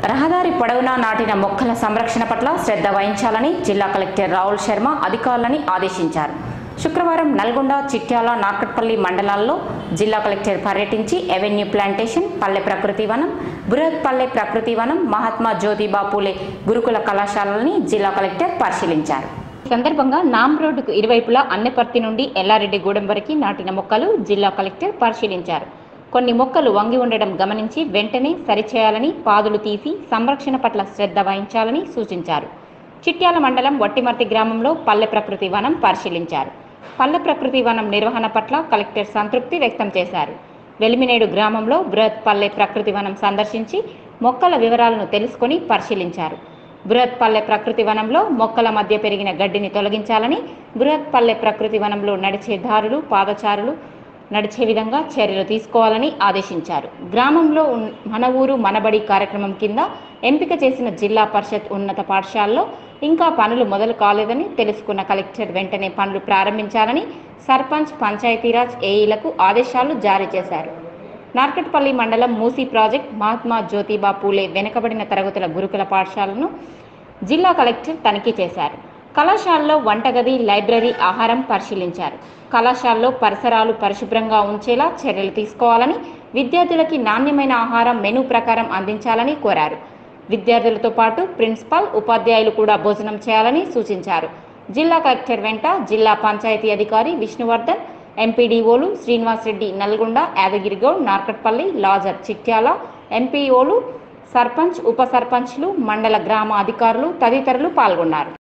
రహదారి పొడవునా నాటిన మొక్కల సంరక్షణ పట్ల శ్రద్ధ వహించాలని జిల్లా కలెక్టర్ రాహుల్ శర్మ అధికారులని ఆదేశించారు శుక్రవారం నల్గొండ చిట్యాల నార్కట్పల్లి మండలాల్లో జిల్లా కలెక్టర్ పర్యటించి ఎవెన్యూ ప్లాంటేషన్ పల్లె ప్రకృతి వనం బృహత్ పల్లె ప్రకృతి వనం మహాత్మా జ్యోతిబా పూలే గురుకుల కళాశాలని జిల్లా కలెక్టర్ పరిశీలించారు ఈ సందర్భంగా నామ్ రోడ్డుకు ఇరువైపులా అన్నెపర్తి నుండి ఎల్లారెడ్డిగూడెం వరకు నాటిన మొక్కలు జిల్లా కలెక్టర్ పరిశీలించారు కొన్ని మొక్కలు వంగి ఉండడం గమనించి వెంటనే సరిచేయాలని పాదులు తీసి సంరక్షణ పట్ల శ్రద్ధ వహించాలని సూచించారు చిట్యాల మండలం వట్టిమర్తి గ్రామంలో పల్లె ప్రకృతి వనం పరిశీలించారు పల్లె ప్రకృతి వనం నిర్వహణ పట్ల కలెక్టర్ సంతృప్తి వ్యక్తం చేశారు వెలిమినేడు గ్రామంలో బృహత్ పల్లె ప్రకృతి వనం సందర్శించి మొక్కల వివరాలను తెలుసుకొని పరిశీలించారు బృహత్ పల్లె ప్రకృతి వనంలో మొక్కల మధ్య పెరిగిన గడ్డిని తొలగించాలని బృహత్ పల్లె ప్రకృతి వనంలో నడిచే దారులు పాదచారులు నడిచే విధంగా చర్యలు తీసుకోవాలని ఆదేశించారు గ్రామంలో ఉన్- మన ఊరు మనబడి కార్యక్రమం కింద ఎంపిక చేసిన జిల్లా పరిషత్ ఉన్నత పాఠశాలలో ఇంకా పనులు మొదలు కాలేదని తెలుసుకున్న కలెక్టర్ వెంటనే పనులు ప్రారంభించాలని సర్పంచ్ పంచాయతీరాజ్ ఏఈలకు ఆదేశాలు జారీ చేశారు నార్కట్పల్లి మండలం మూసీ ప్రాజెక్ట్ మహాత్మా జ్యోతిబా పూలే వెనుకబడిన తరగతుల గురుకుల పాఠశాలను జిల్లా కలెక్టర్ తనిఖీ చేశారు కళాశాలలో వంటగది లైబ్రరీ ఆహారం పరిశీలించారు కళాశాలలో పరిసరాలు పరిశుభ్రంగా ఉంచేలా చర్యలు తీసుకోవాలని విద్యార్థులకి నాణ్యమైన ఆహారం మెనూ ప్రకారం అందించాలని కోరారు విద్యార్థులతో పాటు ప్రిన్సిపాల్ ఉపాధ్యాయులు కూడా భోజనం చేయాలని సూచించారు జిల్లా కలెక్టర్ వెంట జిల్లా పంచాయతీ అధికారి విష్ణువర్ధన్ ఎంపీడీఓలు శ్రీనివాసరెడ్డి నల్గొండ యాదగిరిగౌడ్ నార్కట్పల్లి లాజర్ చిట్యాల ఎంపీఓలు సర్పంచ్ ఉప సర్పంచ్లు మండల గ్రామ అధికారులు తదితరులు పాల్గొన్నారు